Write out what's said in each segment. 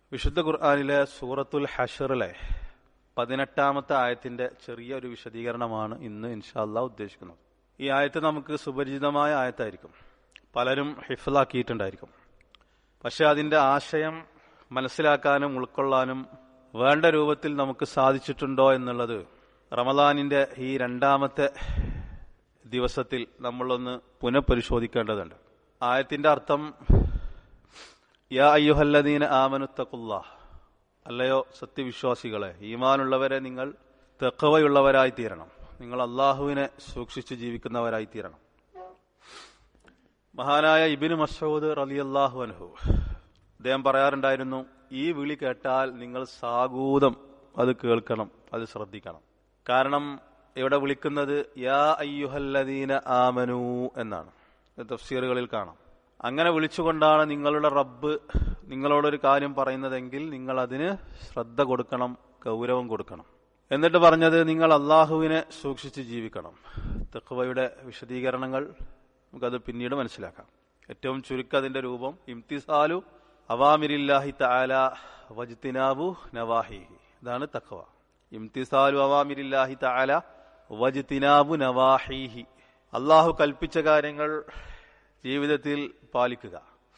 വിശുദ്ധ ഖുർആാനിലെ സൂറത്തുൽ ഹഷറിലെ പതിനെട്ടാമത്തെ ആയത്തിന്റെ ചെറിയൊരു വിശദീകരണമാണ് ഇന്ന് ഇൻഷാല്ല ഉദ്ദേശിക്കുന്നത് ഈ ആയത്ത് നമുക്ക് സുപരിചിതമായ ആയത്തായിരിക്കും പലരും ഹിഫലാക്കിയിട്ടുണ്ടായിരിക്കും പക്ഷെ അതിന്റെ ആശയം മനസ്സിലാക്കാനും ഉൾക്കൊള്ളാനും വേണ്ട രൂപത്തിൽ നമുക്ക് സാധിച്ചിട്ടുണ്ടോ എന്നുള്ളത് റമദാനിന്റെ ഈ രണ്ടാമത്തെ ദിവസത്തിൽ നമ്മളൊന്ന് പുനഃപരിശോധിക്കേണ്ടതുണ്ട് ആയത്തിന്റെ അർത്ഥം യാ അയ്യുഹല്ലദീന ആമനുത്തക്കുള്ള അല്ലയോ സത്യവിശ്വാസികളെ ഈമാനുള്ളവരെ നിങ്ങൾ തെക്കവയുള്ളവരായി തീരണം നിങ്ങൾ അള്ളാഹുവിനെ സൂക്ഷിച്ച് ജീവിക്കുന്നവരായി തീരണം മഹാനായ ഇബിന് മസൂദ് റലിയല്ലാഹു അൻഹു അദ്ദേഹം പറയാറുണ്ടായിരുന്നു ഈ വിളി കേട്ടാൽ നിങ്ങൾ സാഗൂതം അത് കേൾക്കണം അത് ശ്രദ്ധിക്കണം കാരണം ഇവിടെ വിളിക്കുന്നത് യാ അയ്യുഹല്ലദീന ആമനു എന്നാണ് തഫ്സീറുകളിൽ കാണാം അങ്ങനെ വിളിച്ചുകൊണ്ടാണ് നിങ്ങളുടെ റബ്ബ് നിങ്ങളോടൊരു കാര്യം പറയുന്നതെങ്കിൽ നിങ്ങൾ അതിന് ശ്രദ്ധ കൊടുക്കണം ഗൗരവം കൊടുക്കണം എന്നിട്ട് പറഞ്ഞത് നിങ്ങൾ അള്ളാഹുവിനെ സൂക്ഷിച്ച് ജീവിക്കണം തെക്കുവയുടെ വിശദീകരണങ്ങൾ നമുക്കത് പിന്നീട് മനസ്സിലാക്കാം ഏറ്റവും ചുരുക്കം അതിന്റെ രൂപം ഇംതിസാലു അവാമിരില്ലാഹി താല വജ്തിനാബു നവാഹിഹി ഇതാണ് തഖവ ഇംതിസാലു അവാമിരില്ലാഹി താല വജ്തിനാബു നവാഹിഹി അള്ളാഹു കൽപ്പിച്ച കാര്യങ്ങൾ ജീവിതത്തിൽ പാലിക്കുക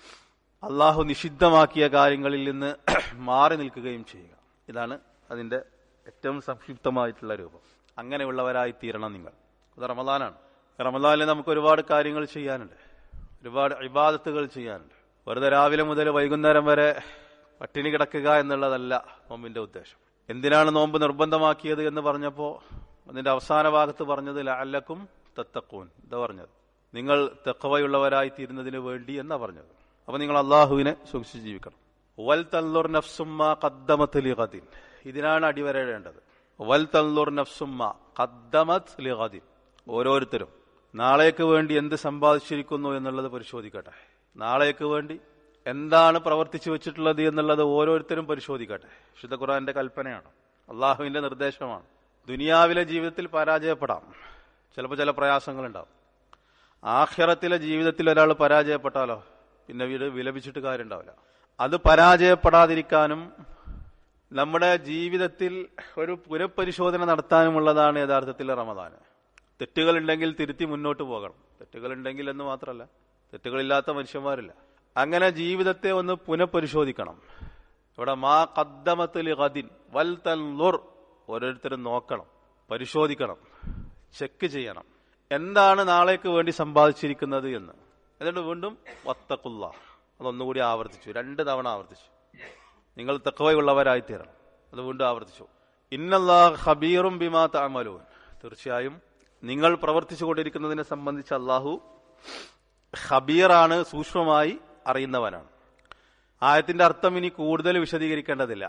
അള്ളാഹു നിഷിദ്ധമാക്കിയ കാര്യങ്ങളിൽ നിന്ന് മാറി നിൽക്കുകയും ചെയ്യുക ഇതാണ് അതിന്റെ ഏറ്റവും സംക്ഷിപ്തമായിട്ടുള്ള രൂപം അങ്ങനെയുള്ളവരായി തീരണം നിങ്ങൾ അത് റമദാനാണ് റമദാനിൽ നമുക്ക് ഒരുപാട് കാര്യങ്ങൾ ചെയ്യാനുണ്ട് ഒരുപാട് ഇബാദത്തുകൾ ചെയ്യാനുണ്ട് വെറുതെ രാവിലെ മുതൽ വൈകുന്നേരം വരെ പട്ടിണി കിടക്കുക എന്നുള്ളതല്ല നോമ്പിന്റെ ഉദ്ദേശം എന്തിനാണ് നോമ്പ് നിർബന്ധമാക്കിയത് എന്ന് പറഞ്ഞപ്പോൾ അതിന്റെ അവസാന ഭാഗത്ത് പറഞ്ഞത് അല്ലക്കും തത്തക്കൂൻ എന്താ പറഞ്ഞത് നിങ്ങൾ തെക്കവയുള്ളവരായി തീരുന്നതിന് വേണ്ടി എന്നാ പറഞ്ഞത് അപ്പൊ നിങ്ങൾ അള്ളാഹുവിനെ സൂക്ഷിച്ച് ജീവിക്കണം വൽ തല്ലുർ നഫ്സുമ്മ കദ്ദമത്ത് ലിഖദിൻ ഇതിനാണ് അടിവരേണ്ടത് വൽ തല്ലുർ നഫ്സുമ്മ കദ്ദമത് ലിഖദിൻ ഓരോരുത്തരും നാളേക്ക് വേണ്ടി എന്ത് സമ്പാദിച്ചിരിക്കുന്നു എന്നുള്ളത് പരിശോധിക്കട്ടെ നാളേക്ക് വേണ്ടി എന്താണ് പ്രവർത്തിച്ചു വെച്ചിട്ടുള്ളത് എന്നുള്ളത് ഓരോരുത്തരും പരിശോധിക്കട്ടെ വിശുദ്ധ ഖുറാന്റെ കൽപ്പനയാണ് അള്ളാഹുവിന്റെ നിർദ്ദേശമാണ് ദുനിയാവിലെ ജീവിതത്തിൽ പരാജയപ്പെടാം ചിലപ്പോൾ ചില പ്രയാസങ്ങൾ ഉണ്ടാവും ആഖിറത്തിലെ ജീവിതത്തിൽ ഒരാൾ പരാജയപ്പെട്ടാലോ പിന്നെ വീട് വിലപിച്ചിട്ട് കാര്യം ഉണ്ടാവില്ല അത് പരാജയപ്പെടാതിരിക്കാനും നമ്മുടെ ജീവിതത്തിൽ ഒരു പുനഃപരിശോധന നടത്താനുമുള്ളതാണ് യഥാർത്ഥത്തിൽ റമദാന് തെറ്റുകളുണ്ടെങ്കിൽ തിരുത്തി മുന്നോട്ട് പോകണം തെറ്റുകളുണ്ടെങ്കിൽ എന്ന് മാത്രമല്ല തെറ്റുകളില്ലാത്ത മനുഷ്യന്മാരില്ല അങ്ങനെ ജീവിതത്തെ ഒന്ന് പുനഃപരിശോധിക്കണം ഇവിടെ മാ കദ്ദമത്തിൽ ഖദിൻ വൽ തൻലുർ ഓരോരുത്തരും നോക്കണം പരിശോധിക്കണം ചെക്ക് ചെയ്യണം എന്താണ് നാളേക്ക് വേണ്ടി സമ്പാദിച്ചിരിക്കുന്നത് എന്ന് എന്നിട്ട് വീണ്ടും വത്തക്കുള്ള അതൊന്നുകൂടി ആവർത്തിച്ചു രണ്ട് തവണ ആവർത്തിച്ചു നിങ്ങൾ തെക്കവയുള്ളവരായി തീരണം അത് വീണ്ടും ആവർത്തിച്ചു ഇന്നല്ലാ ഹബീറും ബിമാ താമലൂൻ തീർച്ചയായും നിങ്ങൾ പ്രവർത്തിച്ചു കൊണ്ടിരിക്കുന്നതിനെ സംബന്ധിച്ച് അള്ളാഹു ഹബീറാണ് സൂക്ഷ്മമായി അറിയുന്നവനാണ് ആയത്തിന്റെ അർത്ഥം ഇനി കൂടുതൽ വിശദീകരിക്കേണ്ടതില്ല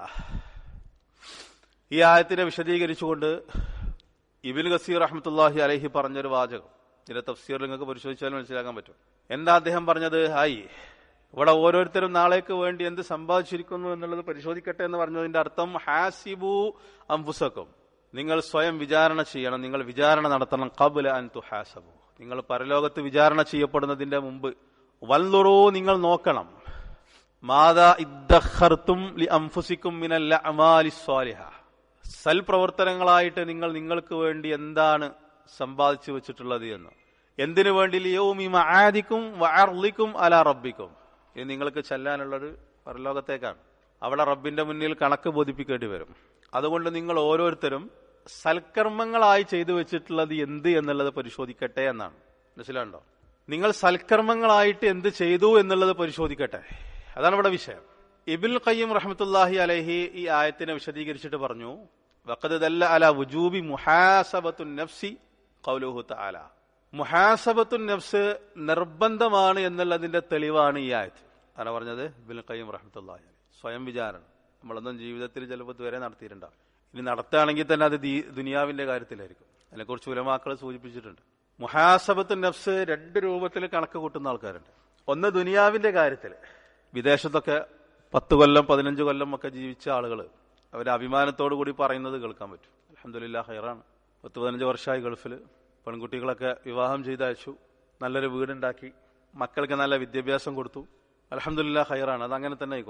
ഈ ആയത്തിനെ വിശദീകരിച്ചുകൊണ്ട് ഇബിൻ ഗസീർ അഹമ്മത്തുല്ലാഹി അലഹി പറഞ്ഞൊരു വാചകം ഇതിന്റെ തഫ്സീർ നിങ്ങൾക്ക് പരിശോധിച്ചാൽ മനസ്സിലാക്കാൻ പറ്റും എന്താ അദ്ദേഹം പറഞ്ഞത് ഹായ് ഇവിടെ ഓരോരുത്തരും നാളേക്ക് വേണ്ടി എന്ത് സമ്പാദിച്ചിരിക്കുന്നു എന്നുള്ളത് പരിശോധിക്കട്ടെ എന്ന് പറഞ്ഞതിന്റെ അർത്ഥം ഹാസിബു അംഫുസക്കും നിങ്ങൾ സ്വയം വിചാരണ ചെയ്യണം നിങ്ങൾ വിചാരണ നടത്തണം കബുല അൻ തു ഹാസബു നിങ്ങൾ പരലോകത്ത് വിചാരണ ചെയ്യപ്പെടുന്നതിന്റെ മുമ്പ് വല്ലുറോ നിങ്ങൾ നോക്കണം മാതാ ഇദ്ദഖർത്തും ലി അംഫുസിക്കും മിനൽ അമാലി സ്വാലിഹ സൽപ്രവർത്തനങ്ങളായിട്ട് നിങ്ങൾ നിങ്ങൾക്ക് വേണ്ടി എന്താണ് സമ്പാദിച്ചു വെച്ചിട്ടുള്ളത് എന്ന് എന്തിനു വേണ്ടി ലിയവും ആദിക്കും വാർലിക്കും അല റബ്ബിക്കും ഇത് നിങ്ങൾക്ക് ചെല്ലാനുള്ളത് പരലോകത്തേക്കാണ് അവിടെ റബ്ബിന്റെ മുന്നിൽ കണക്ക് ബോധിപ്പിക്കേണ്ടി വരും അതുകൊണ്ട് നിങ്ങൾ ഓരോരുത്തരും സൽക്കർമ്മങ്ങളായി ചെയ്തു വെച്ചിട്ടുള്ളത് എന്ത് എന്നുള്ളത് പരിശോധിക്കട്ടെ എന്നാണ് മനസ്സിലാണ്ടോ നിങ്ങൾ സൽക്കർമ്മങ്ങളായിട്ട് എന്ത് ചെയ്തു എന്നുള്ളത് പരിശോധിക്കട്ടെ അതാണ് ഇവിടെ വിഷയം ഇബിൽ ഖയ്യം റഹ്മത്തുല്ലാഹി അലഹി ഈ ആയത്തിനെ വിശദീകരിച്ചിട്ട് പറഞ്ഞു വഖദ് ദല്ല അല വുജൂബി മുഹാസബത്തു നഫ്സി ഖൗലുഹു തആല മുഹാസബത്തു നഫ്സ് നിർബന്ധമാണ് എന്നുള്ളതിന്റെ തെളിവാണ് ഈ ആയത്ത് അതാണ് പറഞ്ഞത് ഇബിൽ ഖയ്യം റഹ്മത്തുല്ലാഹി അലൈഹി സ്വയം വിചാരണ നമ്മളൊന്നും ജീവിതത്തിൽ ചിലപ്പോൾ ഇതുവരെ നടത്തിയിട്ടുണ്ടാവും ഇനി നടത്തുകയാണെങ്കിൽ തന്നെ അത് ദുനിയാവിന്റെ കാര്യത്തിലായിരിക്കും അതിനെക്കുറിച്ച് ഉലമാക്കൾ സൂചിപ്പിച്ചിട്ടുണ്ട് മുഹാസബത്ത് നഫ്സ് രണ്ട് രൂപത്തിൽ കണക്ക് കൂട്ടുന്ന ആൾക്കാരുണ്ട് ഒന്ന് ദുനിയാവിന്റെ കാര്യത്തിൽ വിദേശത്തൊക്കെ പത്ത് കൊല്ലം പതിനഞ്ച് കൊല്ലം ഒക്കെ ജീവിച്ച ആളുകൾ അവർ അഭിമാനത്തോടു കൂടി പറയുന്നത് കേൾക്കാൻ പറ്റും അലഹമില്ല ഹൈറാണ് പത്ത് പതിനഞ്ച് വർഷമായി ഗൾഫിൽ പെൺകുട്ടികളൊക്കെ വിവാഹം ചെയ്തയച്ചു നല്ലൊരു വീടുണ്ടാക്കി മക്കൾക്ക് നല്ല വിദ്യാഭ്യാസം കൊടുത്തു അലഹമില്ല ഹൈറാണ് അത് അങ്ങനെ തന്നെ ആയിക്കോട്ടെ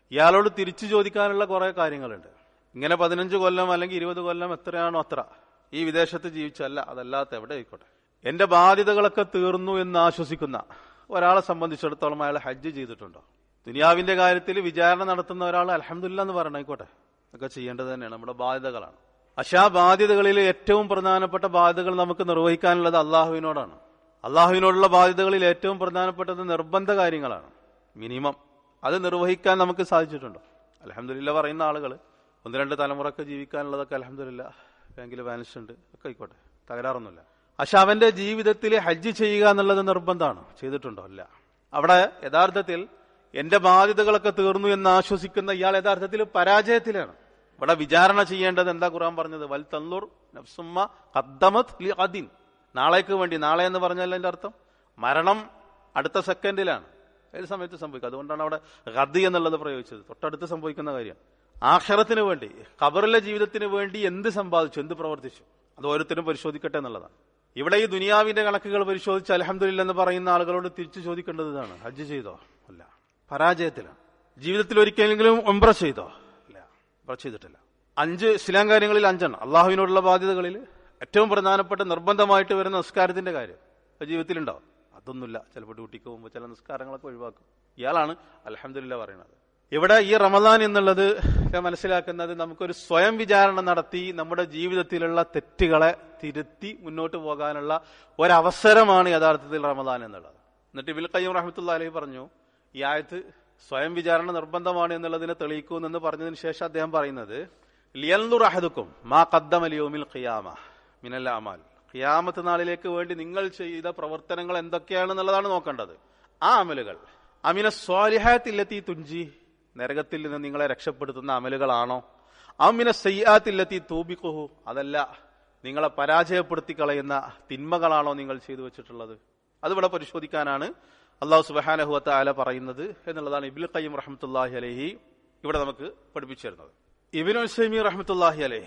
ഇയാളോട് തിരിച്ചു ചോദിക്കാനുള്ള കുറെ കാര്യങ്ങളുണ്ട് ഇങ്ങനെ പതിനഞ്ച് കൊല്ലം അല്ലെങ്കിൽ ഇരുപത് കൊല്ലം എത്രയാണോ അത്ര ഈ വിദേശത്ത് ജീവിച്ചല്ല അതല്ലാത്ത എവിടെ ആയിക്കോട്ടെ എന്റെ ബാധ്യതകളൊക്കെ തീർന്നു എന്ന് ആശ്വസിക്കുന്ന ഒരാളെ സംബന്ധിച്ചിടത്തോളം അയാൾ ഹജ്ജ് ചെയ്തിട്ടുണ്ടോ ദുനിയാവിന്റെ കാര്യത്തിൽ വിചാരണ നടത്തുന്ന ഒരാൾ അലഹമില്ല എന്ന് പറയണായിക്കോട്ടെ ഒക്കെ ചെയ്യേണ്ടത് തന്നെയാണ് നമ്മുടെ ബാധ്യതകളാണ് പക്ഷെ ആ ബാധ്യതകളിൽ ഏറ്റവും പ്രധാനപ്പെട്ട ബാധ്യതകൾ നമുക്ക് നിർവഹിക്കാനുള്ളത് അള്ളാഹുവിനോടാണ് അള്ളാഹുവിനോടുള്ള ബാധ്യതകളിൽ ഏറ്റവും പ്രധാനപ്പെട്ടത് നിർബന്ധ കാര്യങ്ങളാണ് മിനിമം അത് നിർവഹിക്കാൻ നമുക്ക് സാധിച്ചിട്ടുണ്ടോ അലഹമില്ല പറയുന്ന ആളുകൾ ഒന്ന് രണ്ട് തലമുറക്ക് ജീവിക്കാനുള്ളതൊക്കെ അലഹമില്ല ബാങ്കിൽ ബാലൻസ് ഉണ്ട് ഒക്കെ ആയിക്കോട്ടെ തകരാറൊന്നുമില്ല പക്ഷെ അവന്റെ ജീവിതത്തിൽ ഹജ്ജ് ചെയ്യുക എന്നുള്ളത് നിർബന്ധമാണ് ചെയ്തിട്ടുണ്ടോ അല്ല അവിടെ യഥാർത്ഥത്തിൽ എന്റെ ബാധ്യതകളൊക്കെ തീർന്നു എന്ന് ആശ്വസിക്കുന്ന ഇയാൾ യഥാർത്ഥത്തിൽ പരാജയത്തിലാണ് ഇവിടെ വിചാരണ ചെയ്യേണ്ടത് എന്താ ഖുറാൻ പറഞ്ഞത് വൽ തന്നൂർ നഫ്സുമ്മ ഖദ്ദമത് ലി ഖദിൻ നാളേക്ക് വേണ്ടി നാളെ എന്ന് പറഞ്ഞാൽ എന്റെ അർത്ഥം മരണം അടുത്ത സെക്കൻഡിലാണ് ഏത് സമയത്ത് സംഭവിക്കും അതുകൊണ്ടാണ് അവിടെ ഖദി എന്നുള്ളത് പ്രയോഗിച്ചത് തൊട്ടടുത്ത് സംഭവിക്കുന്ന കാര്യം ആഖിറത്തിന് വേണ്ടി ഖബറിലെ ജീവിതത്തിന് വേണ്ടി എന്ത് സമ്പാദിച്ചു എന്ത് പ്രവർത്തിച്ചു അത് ഓരോരുത്തരും പരിശോധിക്കട്ടെ എന്നുള്ളതാണ് ഇവിടെ ഈ ദുനിയാവിന്റെ കണക്കുകൾ പരിശോധിച്ച് അലഹമില്ല എന്ന് പറയുന്ന ആളുകളോട് തിരിച്ചു ചോദിക്കേണ്ടത് ഇതാണ് ഹജ്ജ് ചെയ്തോ അല്ല പരാജയത്തിലാണ് ജീവിതത്തിൽ ഒരിക്കലെങ്കിലും ഒമ്പ്ര ചെയ്തോ ഇല്ല ഒമ്പ്ര ചെയ്തിട്ടില്ല അഞ്ച് ഇസ്ലാം കാര്യങ്ങളിൽ അഞ്ചെണ്ണം അള്ളാഹുവിനോടുള്ള ബാധ്യതകളിൽ ഏറ്റവും പ്രധാനപ്പെട്ട നിർബന്ധമായിട്ട് വരുന്ന നിസ്കാരത്തിന്റെ കാര്യം അത് ജീവിതത്തിലുണ്ടാവും അതൊന്നുമില്ല ചിലപ്പോൾ ഡ്യൂട്ടിക്ക് പോകുമ്പോൾ ചില നിസ്കാരങ്ങളൊക്കെ ഒഴിവാക്കും ഇയാളാണ് അലഹമില്ല പറയുന്നത് ഇവിടെ ഈ റമദാൻ എന്നുള്ളത് ഞാൻ മനസ്സിലാക്കുന്നത് നമുക്കൊരു സ്വയം വിചാരണ നടത്തി നമ്മുടെ ജീവിതത്തിലുള്ള തെറ്റുകളെ തിരുത്തി മുന്നോട്ട് പോകാനുള്ള ഒരവസരമാണ് യഥാർത്ഥത്തിൽ റമദാൻ എന്നുള്ളത് എന്നിട്ട് ഇബിൽ കയ്യം റഹമത്തുള്ള അലഹി പറഞ്ഞു ഈ ആയത്ത് സ്വയം വിചാരണ നിർബന്ധമാണ് എന്നുള്ളതിനെ തെളിയിക്കുമെന്ന് പറഞ്ഞതിന് ശേഷം അദ്ദേഹം പറയുന്നത് ലിയൽനു റഹദുക്കും മാ കദ്ദമലിയോമിൽ ഖിയാമ മിനൽ അമാൽ ഖിയാമത്ത് നാളിലേക്ക് വേണ്ടി നിങ്ങൾ ചെയ്ത പ്രവർത്തനങ്ങൾ എന്തൊക്കെയാണെന്നുള്ളതാണ് നോക്കേണ്ടത് ആ അമലുകൾ അമിന സ്വാലിഹാത്തില്ലെത്തി തുഞ്ചി നരകത്തിൽ നിന്ന് നിങ്ങളെ രക്ഷപ്പെടുത്തുന്ന അമലുകളാണോ അമിന സയ്യാത്തില്ലെത്തി തൂബിക്കുഹു അതല്ല നിങ്ങളെ പരാജയപ്പെടുത്തി കളയുന്ന തിന്മകളാണോ നിങ്ങൾ ചെയ്തു വെച്ചിട്ടുള്ളത് അതിവിടെ പരിശോധിക്കാനാണ് അള്ളാഹു സുബാനഹുവത്ത ആല പറയുന്നത് എന്നുള്ളതാണ് ഇബിൽ ഖയ്യം റഹമത്തുല്ലാഹി അലഹി ഇവിടെ നമുക്ക് പഠിപ്പിച്ചു തരുന്നത് ഇബിൻ ഉസൈമി റഹമത്തുല്ലാഹി അലഹി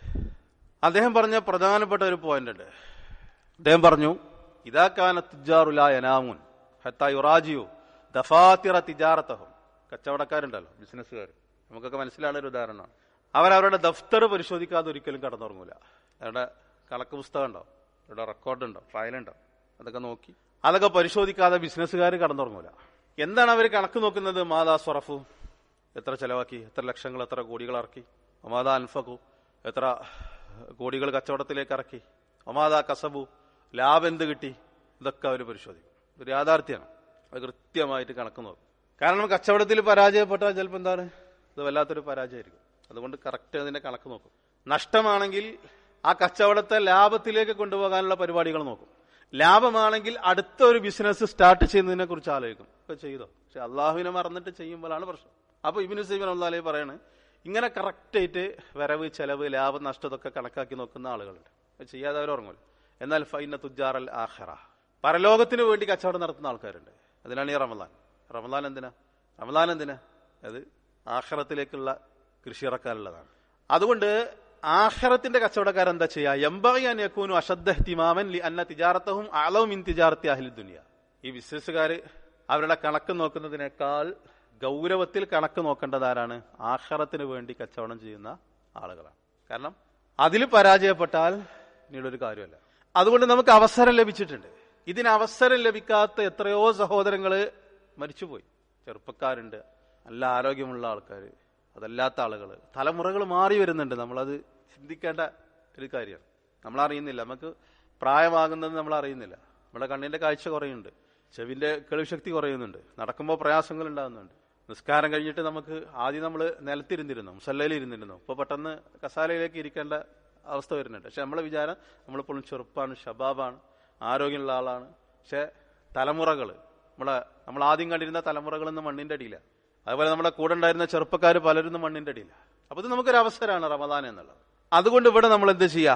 അദ്ദേഹം പറഞ്ഞ പ്രധാനപ്പെട്ട ഒരു പോയിന്റ് ഉണ്ട് അദ്ദേഹം പറഞ്ഞു ഇതാക്കാന തുജാറുല യനാമുൻ ഹത്ത യുറാജിയു ദഫാത്തിറ തിജാറത്തഹും കച്ചവടക്കാരുണ്ടല്ലോ ബിസിനസ്സുകാർ നമുക്കൊക്കെ മനസ്സിലാണ് ഒരു ഉദാഹരണമാണ് അവരവരുടെ ദഫ്തർ പരിശോധിക്കാതെ ഒരിക്കലും കടന്നുറങ്ങൂല അവരുടെ കണക്ക് പുസ്തകം ഉണ്ടാവും അവരുടെ റെക്കോർഡ് ഉണ്ടാവും ഫയലുണ്ടാവും അതൊക്കെ നോക്കി അതൊക്കെ പരിശോധിക്കാതെ ബിസിനസ്സുകാർ കടന്നുറങ്ങൂല എന്താണ് അവർ കണക്ക് നോക്കുന്നത് മാതാ സ്വറഫു എത്ര ചെലവാക്കി എത്ര ലക്ഷങ്ങൾ എത്ര കോടികൾ ഇറക്കി ഒമാദാ അൻഫഖു എത്ര കോടികൾ കച്ചവടത്തിലേക്ക് ഇറക്കി ഒമാദാ കസബു ലാഭം എന്ത് കിട്ടി ഇതൊക്കെ അവർ പരിശോധിക്കും ഒരു യാഥാർത്ഥ്യമാണ് അത് കൃത്യമായിട്ട് കണക്ക് നോക്കും കാരണം കച്ചവടത്തിൽ പരാജയപ്പെട്ടാൽ ചിലപ്പോൾ എന്താണ് ഇത് വല്ലാത്തൊരു പരാജയമായിരിക്കും അതുകൊണ്ട് കറക്റ്റ് അതിന്റെ കണക്ക് നോക്കും നഷ്ടമാണെങ്കിൽ ആ കച്ചവടത്തെ ലാഭത്തിലേക്ക് കൊണ്ടുപോകാനുള്ള പരിപാടികൾ നോക്കും ലാഭമാണെങ്കിൽ അടുത്ത ഒരു ബിസിനസ് സ്റ്റാർട്ട് ചെയ്യുന്നതിനെ കുറിച്ച് ആലോചിക്കും ഇപ്പൊ ചെയ്തോ പക്ഷെ അള്ളാഹുവിനെ മറന്നിട്ട് ചെയ്യുമ്പോഴാണ് പ്രശ്നം അപ്പൊ ഇബിനു സൈബിൻ അള്ളാഹെ പറയാണ് ഇങ്ങനെ കറക്റ്റ് ആയിട്ട് വരവ് ചെലവ് ലാഭം നഷ്ടതൊക്കെ കണക്കാക്കി നോക്കുന്ന ആളുകളുണ്ട് അത് ചെയ്യാതെ അവർ ഉറങ്ങും എന്നാൽ ഫൈന തുജാറൽ ആഹറ പരലോകത്തിന് വേണ്ടി കച്ചവടം നടത്തുന്ന ആൾക്കാരുണ്ട് അതിനാണ് ഈ റമദാൻ റമദാൻ എന്തിനാ റമദാൻ എന്തിനാ അത് ആഹ്റത്തിലേക്കുള്ള കൃഷി ഇറക്കാനുള്ളതാണ് അതുകൊണ്ട് ആഹ്റത്തിന്റെ കച്ചവടക്കാർ എന്താ ചെയ്യാ എംബിയാൻ യക്കൂനു അഷദ്ദിമാമൻ അന്ന തിജാറത്തവും അളവും ഇൻ തിജാറത്തി അഹിൽ ദുനിയ ഈ ബിസിനസ്സുകാർ അവരുടെ കണക്ക് നോക്കുന്നതിനേക്കാൾ ഗൗരവത്തിൽ കണക്ക് നോക്കേണ്ടത് ആരാണ് ആഹ്റത്തിന് വേണ്ടി കച്ചവടം ചെയ്യുന്ന ആളുകളാണ് കാരണം അതിൽ പരാജയപ്പെട്ടാൽ പിന്നീട് ഒരു കാര്യമല്ല അതുകൊണ്ട് നമുക്ക് അവസരം ലഭിച്ചിട്ടുണ്ട് ഇതിന് അവസരം ലഭിക്കാത്ത എത്രയോ സഹോദരങ്ങള് മരിച്ചുപോയി ചെറുപ്പക്കാരുണ്ട് നല്ല ആരോഗ്യമുള്ള ആൾക്കാർ അതല്ലാത്ത ആളുകൾ തലമുറകൾ മാറി വരുന്നുണ്ട് നമ്മളത് ചിന്തിക്കേണ്ട ഒരു കാര്യമാണ് നമ്മൾ അറിയുന്നില്ല നമുക്ക് പ്രായമാകുന്നത് നമ്മൾ അറിയുന്നില്ല നമ്മുടെ കണ്ണിന്റെ കാഴ്ച കുറയുന്നുണ്ട് ചെവിന്റെ കേൾവിശക്തി കുറയുന്നുണ്ട് നടക്കുമ്പോൾ പ്രയാസങ്ങൾ ഉണ്ടാകുന്നുണ്ട് നിസ്കാരം കഴിഞ്ഞിട്ട് നമുക്ക് ആദ്യം നമ്മൾ നിലത്തിരുന്നിരുന്നു മുസല്ലയിൽ ഇരുന്നിരുന്നു ഇപ്പോൾ പെട്ടെന്ന് കസാലയിലേക്ക് ഇരിക്കേണ്ട അവസ്ഥ വരുന്നുണ്ട് പക്ഷെ നമ്മളെ വിചാരം നമ്മളിപ്പോഴും ചെറുപ്പാണ് ഷബാബാണ് ആരോഗ്യമുള്ള ആളാണ് പക്ഷെ തലമുറകൾ നമ്മളെ നമ്മൾ ആദ്യം കണ്ടിരുന്ന തലമുറകളൊന്നും മണ്ണിന്റെ അടിയില്ല അതുപോലെ നമ്മുടെ കൂടെ ഉണ്ടായിരുന്ന ചെറുപ്പക്കാർ പലരും മണ്ണിന്റെ അടിയില്ല അപ്പൊ ഇത് നമുക്കൊരു അവസരമാണ് റമദാൻ എന്നുള്ളത് അതുകൊണ്ട് ഇവിടെ നമ്മൾ എന്ത് ചെയ്യാ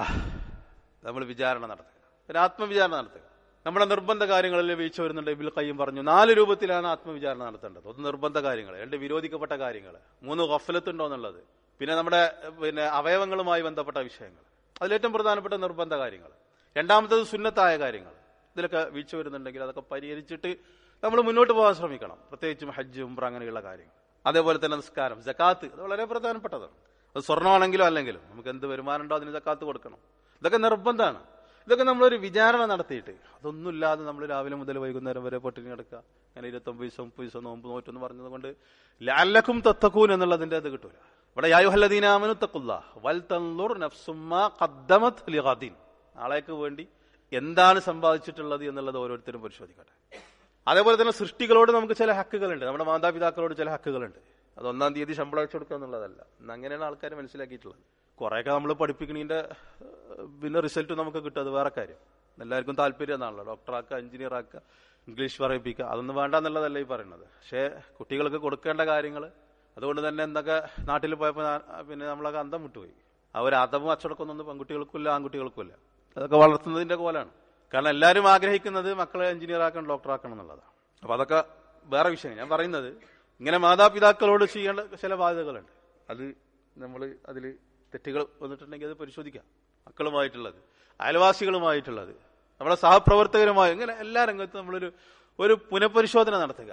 നമ്മൾ വിചാരണ നടത്തുക ഒരു ആത്മവിചാരണ നടത്തുക നമ്മുടെ നിർബന്ധ കാര്യങ്ങളിൽ വീഴ്ച വരുന്നുണ്ട് ഇബിൽ കയ്യും പറഞ്ഞു നാല് രൂപത്തിലാണ് ആത്മവിചാരണ നടത്തേണ്ടത് ഒന്ന് നിർബന്ധ കാര്യങ്ങൾ രണ്ട് വിരോധിക്കപ്പെട്ട കാര്യങ്ങൾ മൂന്ന് ഗഫലത്തുണ്ടോ എന്നുള്ളത് പിന്നെ നമ്മുടെ പിന്നെ അവയവങ്ങളുമായി ബന്ധപ്പെട്ട വിഷയങ്ങൾ അതിലേറ്റവും പ്രധാനപ്പെട്ട നിർബന്ധ കാര്യങ്ങൾ രണ്ടാമത്തത് സുന്നത്തായ കാര്യങ്ങൾ ഇതിലൊക്കെ വീഴ്ച വരുന്നുണ്ടെങ്കിൽ അതൊക്കെ പരിഹരിച്ചിട്ട് നമ്മൾ മുന്നോട്ട് പോകാൻ ശ്രമിക്കണം പ്രത്യേകിച്ചും ഹജ്ജ് ഉംറ അങ്ങനെയുള്ള കാര്യങ്ങൾ അതേപോലെ തന്നെ നിസ്കാരം ജക്കാത്ത് അത് വളരെ പ്രധാനപ്പെട്ടതാണ് അത് സ്വർണ്ണമാണെങ്കിലും അല്ലെങ്കിലും നമുക്ക് എന്ത് വരുമാനം ഉണ്ടോ അതിന് ജക്കാത്ത് കൊടുക്കണം ഇതൊക്കെ നിർബന്ധമാണ് ഇതൊക്കെ നമ്മളൊരു വിചാരണ നടത്തിയിട്ട് അതൊന്നുമില്ലാതെ നമ്മൾ രാവിലെ മുതൽ വൈകുന്നേരം വരെ പട്ടിണി കിടക്കുക അങ്ങനെ ഇരുപത്തൊമ്പത് ദിവസം മുപ്പത് ദിവസം നോമ്പ് നോറ്റെന്ന് പറഞ്ഞത് കൊണ്ട് ലാലക്കും തത്തക്കൂൻ എന്നുള്ളതിന്റെ അത് കിട്ടൂല ഇവിടെ യായുഹല്ലദീനാമനു തക്കുല്ല വൽ തന്നുർ നഫ്സുമ്മ ഖദ്ദമത് ലിഗാദീൻ നാളേക്ക് വേണ്ടി എന്താണ് സമ്പാദിച്ചിട്ടുള്ളത് എന്നുള്ളത് ഓരോരുത്തരും പരിശോധിക്കട്ടെ അതേപോലെ തന്നെ സൃഷ്ടികളോട് നമുക്ക് ചില ഹക്കുകളുണ്ട് നമ്മുടെ മാതാപിതാക്കളോട് ചില ഹക്കുകളുണ്ട് അത് ഒന്നാം തീയതി ശമ്പളം അയച്ചു കൊടുക്കുക എന്നുള്ളതല്ല ഇന്ന് അങ്ങനെയാണ് ആൾക്കാർ മനസ്സിലാക്കിയിട്ടുള്ളത് കുറേയൊക്കെ നമ്മൾ പഠിപ്പിക്കണതിന്റെ ഏഹ്, പിന്നെ റിസൾട്ട് നമുക്ക് കിട്ടും അത് വേറെ കാര്യം എല്ലാവർക്കും താല്പര്യം എന്നാണല്ലോ ഡോക്ടറാക്കുക എഞ്ചിനീയർ ആക്കുക ഇംഗ്ലീഷ് പറയിപ്പിക്കുക അതൊന്നും വേണ്ട എന്നുള്ളതല്ല ഈ പറയുന്നത് പക്ഷേ കുട്ടികൾക്ക് കൊടുക്കേണ്ട കാര്യങ്ങൾ അതുകൊണ്ട് തന്നെ എന്തൊക്കെ നാട്ടിൽ പോയപ്പോൾ ഞാൻ- പിന്നെ നമ്മളൊക്കെ അന്തം വിട്ടുപോയി അവർ അതവും അച്ചടക്കമൊന്നും പെൺകുട്ടികൾക്കില്ല ആൺകുട്ടികൾക്കില്ല അതൊക്കെ വളർത്തുന്നതിന്റെ കോലാണ് കാരണം എല്ലാവരും ആഗ്രഹിക്കുന്നത് മക്കളെ എഞ്ചിനീയർ ആക്കണം ഡോക്ടർ ആക്കണം എന്നുള്ളതാണ് അപ്പൊ അതൊക്കെ വേറെ വിഷയം ഞാൻ പറയുന്നത് ഇങ്ങനെ മാതാപിതാക്കളോട് ചെയ്യേണ്ട ചില ബാധ്യതകളുണ്ട് അത് നമ്മൾ അതിൽ തെറ്റുകൾ വന്നിട്ടുണ്ടെങ്കിൽ അത് പരിശോധിക്കാം മക്കളുമായിട്ടുള്ളത് അയൽവാസികളുമായിട്ടുള്ളത് നമ്മുടെ സഹപ്രവർത്തകരുമായി ഇങ്ങനെ എല്ലാ രംഗത്തും നമ്മളൊരു ഒരു പുനഃപരിശോധന നടത്തുക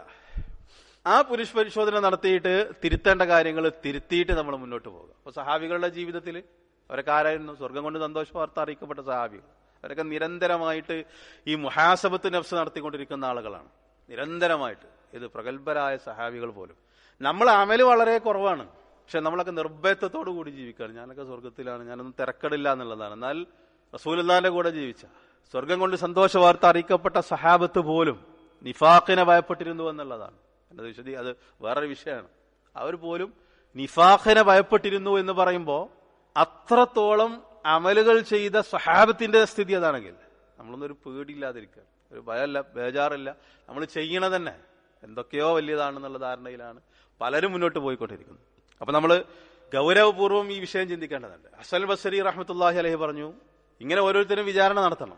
ആ പുനഃപരിശോധന നടത്തിയിട്ട് തിരുത്തേണ്ട കാര്യങ്ങൾ തിരുത്തിയിട്ട് നമ്മൾ മുന്നോട്ട് പോകുക അപ്പൊ സഹാബികളുടെ ജീവിതത്തിൽ അവരൊക്കെ ആരായിരുന്നു സ്വർഗം കൊണ്ട് സന്തോഷ വാർത്ത അറിയിക്കപ്പെട്ട സഹാബികൾ അവരൊക്കെ നിരന്തരമായിട്ട് ഈ മുഹാസബത്ത് നഫ്സ് നടത്തിക്കൊണ്ടിരിക്കുന്ന ആളുകളാണ് നിരന്തരമായിട്ട് ഇത് പ്രഗത്ഭരായ സഹാബികൾ പോലും നമ്മൾ അമല് വളരെ കുറവാണ് പക്ഷെ നമ്മളൊക്കെ നിർഭയത്വത്തോടു കൂടി ജീവിക്കുകയാണ് ഞാനൊക്കെ സ്വർഗത്തിലാണ് ഞാനൊന്നും തിരക്കടില്ല എന്നുള്ളതാണ് എന്നാൽ റസൂലുള്ളാന്റെ കൂടെ ജീവിച്ച സ്വർഗം കൊണ്ട് സന്തോഷ വാർത്ത അറിയിക്കപ്പെട്ട സഹാബത്ത് പോലും നിഫാഖിനെ ഭയപ്പെട്ടിരുന്നു എന്നുള്ളതാണ് എന്നത് വിശദീ അത് വേറൊരു വിഷയമാണ് അവർ പോലും നിഫാഖിനെ ഭയപ്പെട്ടിരുന്നു എന്ന് പറയുമ്പോൾ അത്രത്തോളം അമലുകൾ ചെയ്ത സഹാബത്തിന്റെ സ്ഥിതി അതാണെങ്കിൽ നമ്മളൊന്നും ഒരു പേടിയില്ലാതിരിക്കുക ഒരു ഭയമല്ല ബേജാറില്ല നമ്മൾ ചെയ്യണ തന്നെ എന്തൊക്കെയോ വലിയതാണെന്നുള്ള ധാരണയിലാണ് പലരും മുന്നോട്ട് പോയിക്കൊണ്ടിരിക്കുന്നത് അപ്പൊ നമ്മൾ ഗൗരവപൂർവ്വം ഈ വിഷയം ചിന്തിക്കേണ്ടതുണ്ട് അസൽ ബസരി റഹ്മത്തുല്ലാഹി അലഹി പറഞ്ഞു ഇങ്ങനെ ഓരോരുത്തരും വിചാരണ നടത്തണം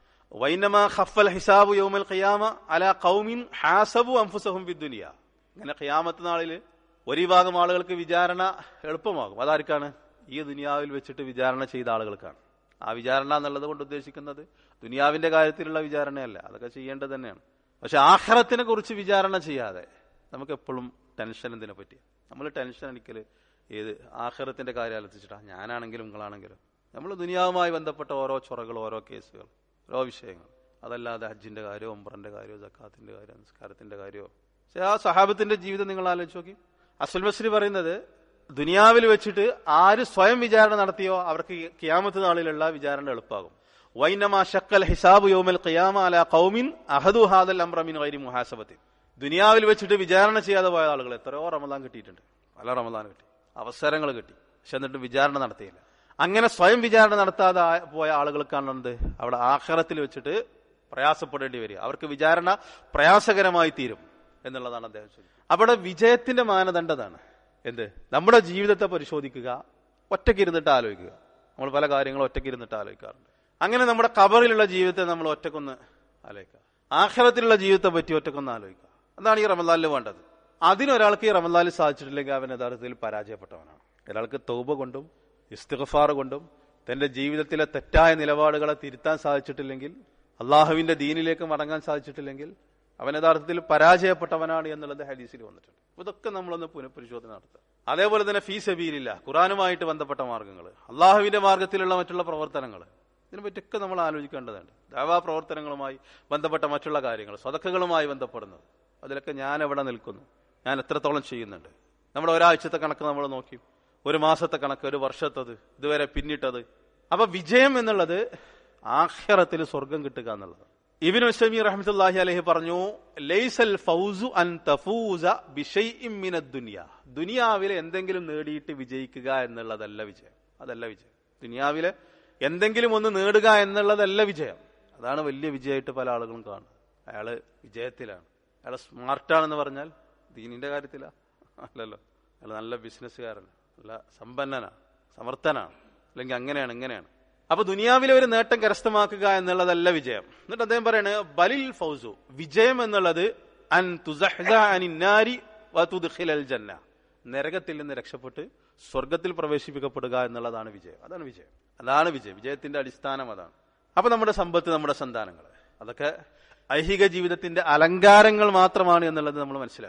വൈനമ ഖഫൽ ഹിസാബു യൗമൽ ഖിയാമ അല ഖൗമിൻ ഹാസബു അംഫുസഹും ബിദ്ദുനിയ ഇങ്ങനെ ഖിയാമത്ത് നാളിൽ ഒരു വിഭാഗം ആളുകൾക്ക് വിചാരണ എളുപ്പമാകും അതാർക്കാണ് ഈ ദുനിയാവിൽ വെച്ചിട്ട് വിചാരണ ചെയ്ത ആളുകൾക്കാണ് ആ വിചാരണ എന്നുള്ളത് കൊണ്ട് ഉദ്ദേശിക്കുന്നത് ദുനിയാവിന്റെ കാര്യത്തിലുള്ള വിചാരണയല്ല അതൊക്കെ ചെയ്യേണ്ടത് തന്നെയാണ് പക്ഷെ ആഖിറത്തിനെ കുറിച്ച് വിചാരണ ചെയ്യാതെ നമുക്ക് എപ്പോഴും ടെൻഷൻ എന്തിനെ പറ്റി നമ്മൾ ടെൻഷൻ അടിക്കല് ഏത് ആഖിറത്തിന്റെ കാര്യം ആലോചിച്ചിട്ടാ ഞാനാണെങ്കിലും നിങ്ങളാണെങ്കിലും നമ്മൾ ദുനിയാവുമായി ബന്ധപ്പെട്ട ഓരോ ചൊറകൾ ഓരോ കേസുകൾ ഓരോ വിഷയങ്ങൾ അതല്ലാതെ ഹജ്ജിന്റെ കാര്യമോ ഉംറന്റെ കാര്യമോ ജക്കാത്തിന്റെ കാര്യമോ നിസ്കാരത്തിന്റെ കാര്യമോ പക്ഷെ ആ സഹാബത്തിന്റെ ജീവിതം നിങ്ങൾ ആലോചിച്ച് നോക്കി അസുൽ ബസ്രി പറയുന്നത് ദുനിയാവിൽ വെച്ചിട്ട് ആര് സ്വയം വിചാരണ നടത്തിയോ അവർക്ക് ഈ കിയാമത്ത് നാളിലുള്ള വിചാരണ എളുപ്പമാകും വൈനമാ ഷക്കൽ ഹിസാബ് യോമൽ ഖിയാമ അല ഖൗമിൻ അഹദു ഹാദൽ അംറമിൻ ഗൈരി മുഹാസബത്തിൻ ദുനിയാവിൽ വെച്ചിട്ട് വിചാരണ ചെയ്യാതെ പോയ ആളുകൾ എത്രയോ റമദാൻ കിട്ടിയിട്ടുണ്ട് പല റമദാൻ കിട്ടി അവസരങ്ങൾ കിട്ടി പക്ഷെ എന്നിട്ട് വിചാരണ നടത്തിയില്ല അങ്ങനെ സ്വയം വിചാരണ നടത്താതെ ആ- പോയ ആളുകൾക്കാണ് എന്ത് അവിടെ ആഖിറത്തിൽ വെച്ചിട്ട് പ്രയാസപ്പെടേണ്ടി വരിക അവർക്ക് വിചാരണ പ്രയാസകരമായി തീരും എന്നുള്ളതാണ് അദ്ദേഹം ചൊല്ലി അവിടെ വിജയത്തിന്റെ മാനദണ്ഡതാണ് എന്ത് നമ്മുടെ ജീവിതത്തെ പരിശോധിക്കുക ഒറ്റയ്ക്കിരുന്നിട്ട് ആലോചിക്കുക നമ്മൾ പല കാര്യങ്ങളും ഒറ്റയ്ക്കിരുന്നിട്ട് ആലോചിക്കാറുണ്ട് അങ്ങനെ നമ്മുടെ കബറിലുള്ള ജീവിതത്തെ നമ്മൾ ഒറ്റക്കൊന്ന് ആലോചിക്കുക ആഖിറത്തിലുള്ള ജീവിതത്തെ പറ്റി ഒറ്റക്കൊന്ന് ആലോചിക്കുക അതാണ് ഈ റമദാനിൽ വേണ്ടത് അതിനൊരാൾക്ക് ഈ റമദാനിൽ സാധിച്ചിട്ടില്ലെങ്കിൽ അവൻ യഥാർത്ഥത്തിൽ പരാജയപ്പെട്ടവനാണ് ഒരാൾക്ക് തൗബ കൊണ്ടും ഇസ്തിഗ്ഫാർ കൊണ്ടും തന്റെ ജീവിതത്തിലെ തെറ്റായ നിലപാടുകളെ തിരുത്താൻ സാധിച്ചിട്ടില്ലെങ്കിൽ അള്ളാഹുവിന്റെ ദീനിലേക്ക് മടങ്ങാൻ സാധിച്ചിട്ടില്ലെങ്കിൽ അവൻ യഥാർത്ഥത്തിൽ പരാജയപ്പെട്ടവനാണ് എന്നുള്ളത് ഹദീസിൽ വന്നിട്ടുണ്ട് അപ്പൊ ഇതൊക്കെ നമ്മളൊന്ന് പുനഃപരിശോധന നടത്തുക അതേപോലെ തന്നെ ഫീ സബീലില്ല ഖുറാനുമായിട്ട് ബന്ധപ്പെട്ട മാർഗങ്ങൾ അള്ളാഹുവിന്റെ മാർഗത്തിലുള്ള മറ്റുള്ള പ്രവർത്തനങ്ങൾ ഇതിനെപ്പറ്റിയൊക്കെ നമ്മൾ ആലോചിക്കേണ്ടതുണ്ട് ദാവാ പ്രവർത്തനങ്ങളുമായി ബന്ധപ്പെട്ട മറ്റുള്ള കാര്യങ്ങൾ സ്വതക്കകളുമായി ബന്ധപ്പെടുന്നത് അതിലൊക്കെ ഞാൻ എവിടെ നിൽക്കുന്നു ഞാൻ എത്രത്തോളം ചെയ്യുന്നുണ്ട് നമ്മുടെ ഒരാഴ്ചത്തെ കണക്ക് നമ്മൾ നോക്കി ഒരു മാസത്തെ കണക്ക് ഒരു വർഷത്തത് ഇതുവരെ പിന്നിട്ടത് അപ്പൊ വിജയം എന്നുള്ളത് ആഖിറത്തിൽ സ്വർഗം കിട്ടുക എന്നുള്ളത് ഇബിൻ ഉസ്മി റഹ്മത്തുല്ലാഹി അലഹി പറഞ്ഞു ലൈസൽ ഫൗസു അൻ തഫൂസ ബിഷൈഇൻ മിനദ് ദുനിയ ദുനിയാവിലെ എന്തെങ്കിലും നേടിയിട്ട് വിജയിക്കുക എന്നുള്ളതല്ല വിജയം അതല്ല വിജയം ദുനിയാവിലെ എന്തെങ്കിലും ഒന്ന് നേടുക എന്നുള്ളതല്ല വിജയം അതാണ് വലിയ വിജയമായിട്ട് പല ആളുകളും കാണുന്നത് അയാള് വിജയത്തിലാണ് അയാൾ സ്മാർട്ടാണെന്ന് പറഞ്ഞാൽ ദീനിന്റെ കാര്യത്തിലാ അല്ലല്ലോ അയാൾ നല്ല ബിസിനസ്സുകാരനാണ് നല്ല സമ്പന്നനാണ് സമർത്ഥനാണ് അല്ലെങ്കിൽ അങ്ങനെയാണ് ഇങ്ങനെയാണ് അപ്പൊ ദുനിയാവിലെ ഒരു നേട്ടം കരസ്ഥമാക്കുക എന്നുള്ളതല്ല വിജയം എന്നിട്ട് അദ്ദേഹം പറയാണ് ബലിൽ ഫൗസു വിജയം എന്നുള്ളത് അൻ തുസഹ്സ അനിൻ നാരി വതുദ്ഖിലൽ ജന്ന നരകത്തിൽ നിന്ന് രക്ഷപ്പെട്ട് സ്വർഗത്തിൽ പ്രവേശിപ്പിക്കപ്പെടുക എന്നുള്ളതാണ് വിജയം അതാണ് വിജയം അതാണ് വിജയം വിജയത്തിന്റെ അടിസ്ഥാനം അതാണ് അപ്പൊ നമ്മുടെ സമ്പത്ത് നമ്മുടെ സന്താനങ്ങൾ അതൊക്കെ ഐഹിക ജീവിതത്തിന്റെ അലങ്കാരങ്ങൾ മാത്രമാണ് എന്നുള്ളത് നമ്മൾ മനസ്സിലാക്കുക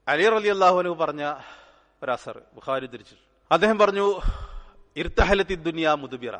അലി റലി അള്ളാഹുനു പറഞ്ഞ ഒരസർ ബുഖാരി തിരിച്ചു അദ്ദേഹം പറഞ്ഞു ഇർത്തഹലത്തി ദുനിയാ മുതുബിറ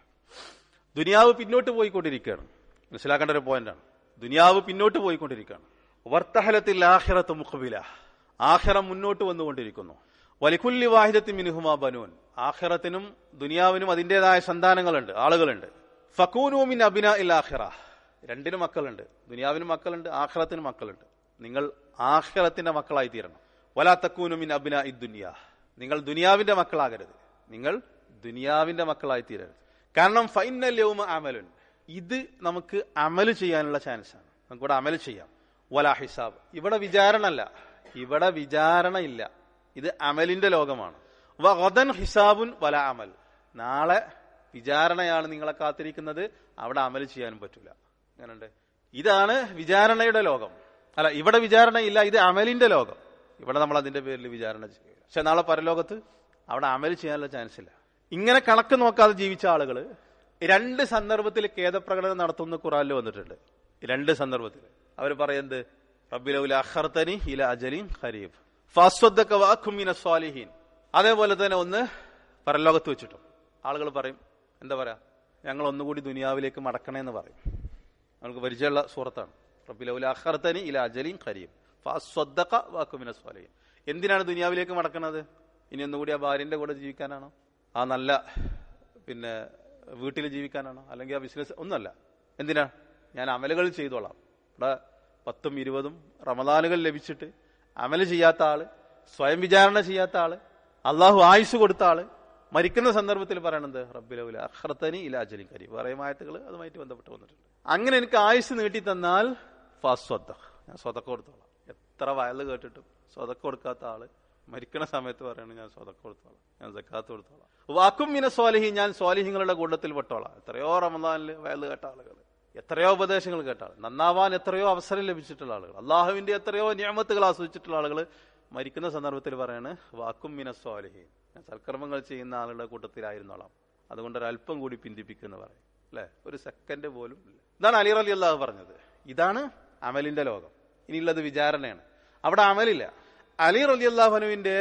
ദുനിയാവ് പിന്നോട്ട് പോയിക്കൊണ്ടിരിക്കുകയാണ് മനസ്സിലാക്കേണ്ട ഒരു പോയിന്റാണ് ദുനിയാവ് പിന്നോട്ട് പോയിക്കൊണ്ടിരിക്കുകയാണ് വർത്തഹലത്തിൽ ആഹിറത്ത് മുഖബില ആഹിറം മുന്നോട്ട് വന്നുകൊണ്ടിരിക്കുന്നു വലിക്കുല്ലി വാഹിദത്തി മിനുഹുമാ ബനൂൻ ആഹിറത്തിനും ദുനിയാവിനും അതിൻ്റെതായ സന്താനങ്ങളുണ്ട് ആളുകളുണ്ട് ഫക്കൂനുമിൻ അബിന ഇൽ ആഹിറ രണ്ടിനും മക്കളുണ്ട് ദുനിയാവിനും മക്കളുണ്ട് ആഹിറത്തിനും മക്കളുണ്ട് നിങ്ങൾ ആഹിറത്തിന്റെ മക്കളായി തീരണം വലാ തക്കൂനുമിൻ അബിന ഇ ദുനിയ നിങ്ങൾ ദുനിയാവിന്റെ മക്കളാകരുത് നിങ്ങൾ ദുനിയാവിന്റെ മക്കളായി തീരരുത് കാരണം ഫൈനൽ യൗമ അമലുൻ ഇത് നമുക്ക് അമല് ചെയ്യാനുള്ള ചാൻസ് ആണ് നമുക്കിവിടെ അമല് ചെയ്യാം വലാ ഹിസാബ് ഇവിടെ വിചാരണ അല്ല ഇവിടെ വിചാരണ ഇല്ല ഇത് അമലിന്റെ ലോകമാണ് വഗദൻ ഹിസാബുൻ വല അമൽ നാളെ വിചാരണയാണ് നിങ്ങളെ കാത്തിരിക്കുന്നത് അവിടെ അമല് ചെയ്യാനും പറ്റൂല അങ്ങനെയുണ്ട് ഇതാണ് വിചാരണയുടെ ലോകം അല്ല ഇവിടെ വിചാരണ ഇല്ല ഇത് അമലിന്റെ ലോകം ഇവിടെ നമ്മൾ അതിന്റെ പേരിൽ വിചാരണ ചെയ്യും പക്ഷെ നാളെ പരലോകത്ത് അവിടെ അമല് ചെയ്യാനുള്ള ചാൻസ് ഇല്ല ഇങ്ങനെ കണക്ക് നോക്കാതെ ജീവിച്ച ആളുകൾ രണ്ട് സന്ദർഭത്തിൽ ഖേദപ്രകടനം നടത്തുന്ന ഖുറാനിൽ വന്നിട്ടുണ്ട് രണ്ട് സന്ദർഭത്തിൽ അവർ പറയുന്നത് റബ്ബിലൗല അഖർത്തനി ഇല അജലിൻ ഖരീബ് ഫാസ്വദ്ദക വാഖുമിന സ്വാലിഹീൻ അതേപോലെ തന്നെ ഒന്ന് പരലോകത്ത് വെച്ചിട്ടും ആളുകൾ പറയും എന്താ പറയാ ഞങ്ങൾ ഒന്നുകൂടി ദുനിയാവിലേക്ക് മടക്കണേ എന്ന് പറയും നമുക്ക് പരിചയമുള്ള സൂറത്താണ് റബ്ബിലൗല അഖർത്തനി ഇല അജലിൻ ഖരീബ് ഫാസ്വദ്ദക വാഖുമിന സ്വാലിഹീൻ എന്തിനാണ് ദുനിയാവിലേക്ക് മടക്കണത് ഇനി ഒന്നുകൂടി ആ ഭാര്യന്റെ കൂടെ ജീവിക്കാനാണോ ആ നല്ല പിന്നെ വീട്ടിൽ ജീവിക്കാനാണോ അല്ലെങ്കിൽ ആ ബിസിനസ് ഒന്നല്ല എന്തിനാ ഞാൻ അമലുകൾ ചെയ്തോളാം ഇവിടെ പത്തും ഇരുപതും റമദാനുകൾ ലഭിച്ചിട്ട് അമല് ചെയ്യാത്ത ആള് സ്വയം വിചാരണ ചെയ്യാത്ത ആള് അള്ളാഹു ആയുസ് കൊടുത്ത ആള് മരിക്കുന്ന സന്ദർഭത്തിൽ പറയണത് റബ്ബിലൗല അഖർത്തനി ഇല അജലിൻ കരി പറയുമായത്തുകൾ അതുമായിട്ട് ബന്ധപ്പെട്ട് വന്നിട്ടുണ്ട് അങ്ങനെ എനിക്ക് ആയുസ് നീട്ടി തന്നാൽ ഫാസ്വദ്ദ ഞാൻ സ്വതക്ക കൊടുത്തോളാം എത്ര വയല് കേട്ടിട്ടും സ്വതക്ക കൊടുക്കാത്ത ആള് മരിക്കണ സമയത്ത് പറയണ ഞാൻ സ്വതക്ക കൊടുത്തോളാം ഞാൻ സക്കാത്ത് കൊടുത്തോളാം വാക്കും മിന സ്വാലിഹി ഞാൻ സ്വാലിഹിങ്ങളുടെ കൂട്ടത്തിൽ പെട്ടോളാം എത്രയോ റമദാനിൽ വയല് കേട്ട ആളുകൾ എത്രയോ ഉപദേശങ്ങൾ കേട്ട ആൾ നന്നാവാൻ എത്രയോ അവസരം ലഭിച്ചിട്ടുള്ള ആളുകൾ അള്ളാഹുവിന്റെ എത്രയോ നിയമത്തുകൾ ആസ്വദിച്ചിട്ടുള്ള ആളുകൾ മരിക്കുന്ന സന്ദർഭത്തിൽ പറയാണ് വാക്കും മിന സ്വാലിഹി ഞാൻ സൽക്കർമ്മങ്ങൾ ചെയ്യുന്ന ആളുകളുടെ കൂട്ടത്തിലായിരുന്നോളാം അതുകൊണ്ട് ഒരല്പം കൂടി പിന്തിപ്പിക്കുന്നു പറയും അല്ലെ ഒരു സെക്കൻഡ് പോലും ഇല്ല ഇതാണ് അലി അലി അള്ളാഹു പറഞ്ഞത് ഇതാണ് അമലിന്റെ ലോകം ഇനിയുള്ളത് വിചാരണയാണ് അവിടെ അമലില്ല അലി റലി അള്ളാഹുനുവിന്റെ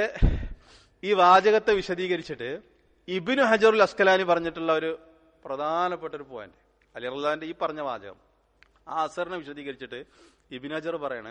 ഈ വാചകത്തെ വിശദീകരിച്ചിട്ട് ഇബിനു ഹജറുൽ അസ്കലാനി പറഞ്ഞിട്ടുള്ള ഒരു പ്രധാനപ്പെട്ട ഒരു പോയിന്റ് അലി റല്ലാന്റെ ഈ പറഞ്ഞ വാചകം ആ അസറിനെ വിശദീകരിച്ചിട്ട് ഇബിൻ ഹജർ പറയണ്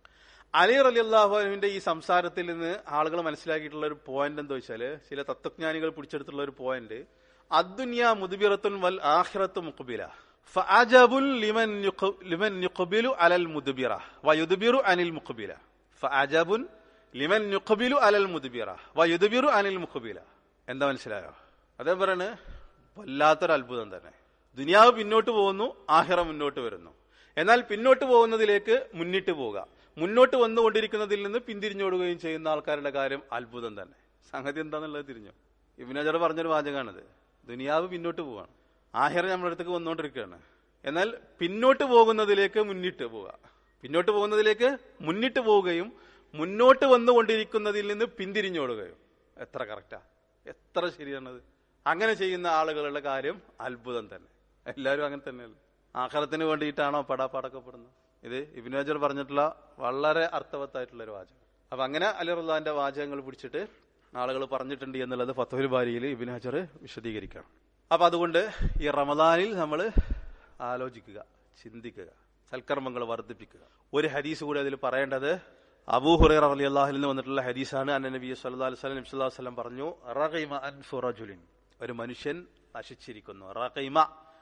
അലി റലി അള്ളാഹുവിന്റെ ഈ സംസാരത്തിൽ നിന്ന് ആളുകൾ മനസ്സിലാക്കിയിട്ടുള്ള ഒരു പോയിന്റ് എന്താ വെച്ചാല് ചില തത്വജ്ഞാനികൾ പിടിച്ചെടുത്തുള്ള ഒരു പോയിന്റ് അദ്ദുനിയ മുദ്ബിറത്തുൻ വൽ ആഖിറത്തു മുഖ്ബില ഫഅജബുൽ ലിമൻ യുഖ- ലിമൻ യുഖ്ബിലു അലൽ മുദ്ബിറ വയുദ്ബിറു അനിൽ മുഖ്ബില ഫഅജബുൻ ലിമൻ യുഖ്ബിലു അലൽ മുദ്ബിറ വയുദ്ബിറു അനിൽ മുഖ്ബില എന്താ മനസ്സിലായോ അതേ പറയാണ് വല്ലാത്തൊരു അത്ഭുതം തന്നെ ദുനിയാവ് പിന്നോട്ട് പോകുന്നു ആഹിറ മുന്നോട്ട് വരുന്നു എന്നാൽ പിന്നോട്ട് പോകുന്നതിലേക്ക് മുന്നിട്ട് പോവുക മുന്നോട്ട് വന്നുകൊണ്ടിരിക്കുന്നതിൽ നിന്ന് പിന്തിരിഞ്ഞോടുകയും ചെയ്യുന്ന ആൾക്കാരുടെ കാര്യം അത്ഭുതം തന്നെ സംഗതി എന്താണെന്നുള്ളത് തിരിഞ്ഞു ഇബിനജർ പറഞ്ഞൊരു വാചകമാണിത് ദുനിയാവ് പിന്നോട്ട് പോവാണ് ആഹിറ നമ്മുടെ അടുത്തേക്ക് വന്നുകൊണ്ടിരിക്കുകയാണ് എന്നാൽ പിന്നോട്ട് പോകുന്നതിലേക്ക് മുന്നിട്ട് പോവുക പിന്നോട്ട് പോകുന്നതിലേക്ക് മുന്നിട്ട് പോവുകയും മുന്നോട്ട് വന്നുകൊണ്ടിരിക്കുന്നതിൽ നിന്ന് പിന്തിരിഞ്ഞോടുകയും എത്ര കറക്റ്റാ എത്ര ശരിയാണത് അങ്ങനെ ചെയ്യുന്ന ആളുകളുടെ കാര്യം അത്ഭുതം തന്നെ എല്ലാവരും അങ്ങനെ തന്നെയല്ലേ ആഹാരത്തിന് വേണ്ടിയിട്ടാണോ പടാപ്പാടക്കപ്പെടുന്നത് ഇത് ഇബിനോജർ പറഞ്ഞിട്ടുള്ള വളരെ അർത്ഥവത്തായിട്ടുള്ള ഒരു വാചകം അപ്പൊ അങ്ങനെ അലിറുല്ലാന്റെ വാചകങ്ങൾ പിടിച്ചിട്ട് ആളുകൾ പറഞ്ഞിട്ടുണ്ട് എന്നുള്ളത് ഫത്തുൽ ബാരിയിൽ ഇബിൻ ഹജർ വിശദീകരിക്കണം അപ്പൊ അതുകൊണ്ട് ഈ റമദാനിൽ നമ്മൾ ആലോചിക്കുക ചിന്തിക്കുക സൽക്കർമ്മങ്ങൾ വർദ്ധിപ്പിക്കുക ഒരു ഹദീസ് കൂടി അതിൽ പറയേണ്ടത് അബൂ ഹുറൈറ അലി അള്ളാഹിൽ നിന്ന് വന്നിട്ടുള്ള ഹദീസാണ് അന്ന നബി സല്ലല്ലാഹു അലൈഹി വസല്ലം നബി സല്ലല്ലാഹു അലൈഹി വസല്ലം പറഞ്ഞു റഗൈമ അൻഫു റജുലിൻ ഒരു മനുഷ്യൻ നശിച്ചിരിക്കുന്നു റഗൈമ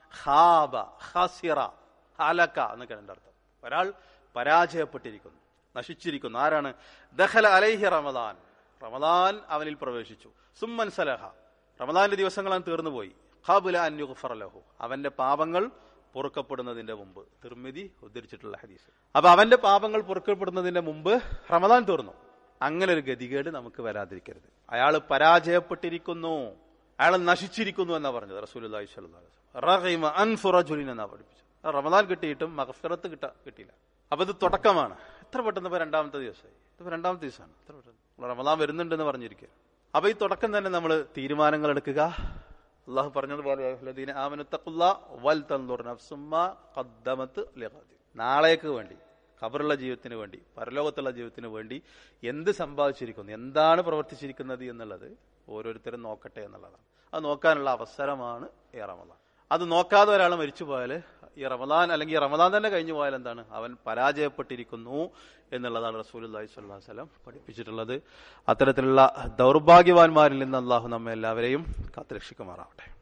ഖാബ ഖസിറ ഹലക എന്നൊക്കെ അതിന്റെ അർത്ഥം ഒരാൾ പരാജയപ്പെട്ടിരിക്കുന്നു നശിച്ചിരിക്കുന്നു ആരാണ് ദഖല അലൈഹി റമദാൻ റമദാൻ അവനിൽ പ്രവേശിച്ചു സുമ്മൻ സലഹ റമദാന്റെ ദിവസങ്ങളാൻ തീർന്നുപോയി ഖാബുല അൻ യുഗ്ഫറ ലഹു അവന്റെ പാപങ്ങൾ പൊറുക്കപ്പെടുന്നതിന്റെ മുമ്പ് തിർമിതി ഉദ്ധരിച്ചിട്ടുള്ള ഹദീസ് അപ്പൊ അവന്റെ പാപങ്ങൾ പൊറുക്കപ്പെടുന്നതിന്റെ മുമ്പ് റമദാൻ തീർന്നു അങ്ങനെ ഒരു ഗതികേട് നമുക്ക് വരാതിരിക്കരുത് അയാൾ പരാജയപ്പെട്ടിരിക്കുന്നു അയാൾ നശിച്ചിരിക്കുന്നു എന്നാ പറഞ്ഞത് റസൂലുള്ളാഹി സ്വല്ലല്ലാഹു അലൈഹി വസല്ലം റഗീമ അൻഫു റജുലിൻ എന്നാ പഠിപ്പിച്ചത് ആ റമദാൻ കിട്ടിയിട്ടും മഗ്ഫിറത്ത് കിട്ട കിട്ടിയില്ല അപ്പൊ ഇത് തുടക്കമാണ് എത്ര പെട്ടെന്ന് ഇപ്പൊ രണ്ടാമത്തെ ദിവസമായി ഇതിപ്പോ രണ്ടാമത്തെ ദിവസമാണ് എത്ര പെട്ടെന്ന് നമ്മൾ റമദാൻ വരുന്നുണ്ടെന്ന് പറഞ്ഞിരിക്കുക അപ്പൊ ഈ തുടക്കം തന്നെ നമ്മൾ തീരുമാനങ്ങൾ എടുക്കുക അള്ളാഹു പറഞ്ഞതുപോലെ "ലദീന ആമനു തഖുല്ലാ വൽ തൻദുർ നഫ്സും മാ ഖദ്ദമത് ലിഗദ്." നാളേക്ക് വേണ്ടി ഖബറുള്ള ജീവിതത്തിന് വേണ്ടി പരലോകത്തുള്ള ജീവിതത്തിന് വേണ്ടി എന്ത് സമ്പാദിച്ചിരിക്കുന്നു എന്താണ് പ്രവർത്തിച്ചിരിക്കുന്നത് എന്നുള്ളത് ഓരോരുത്തരും നോക്കട്ടെ എന്നുള്ളതാണ് അത് നോക്കാനുള്ള അവസരമാണ് ഈ റമദാൻ അത് നോക്കാതെ ഒരാൾ മരിച്ചു പോയാൽ ഈ റമദാൻ അല്ലെങ്കിൽ ഈ റമദാൻ തന്നെ കഴിഞ്ഞു പോയാൽ എന്താണ് അവൻ പരാജയപ്പെട്ടിരിക്കുന്നു എന്നുള്ളതാണ് റസൂൽ അള്ളാഹി സ്വല്ലാ വസ്ലം പഠിപ്പിച്ചിട്ടുള്ളത് അത്തരത്തിലുള്ള ദൗർഭാഗ്യവാന്മാരിൽ നിന്ന് അള്ളാഹു നമ്മെ എല്ലാവരെയും കാത്തുരക്ഷിക്കുമാറാവട്ടെ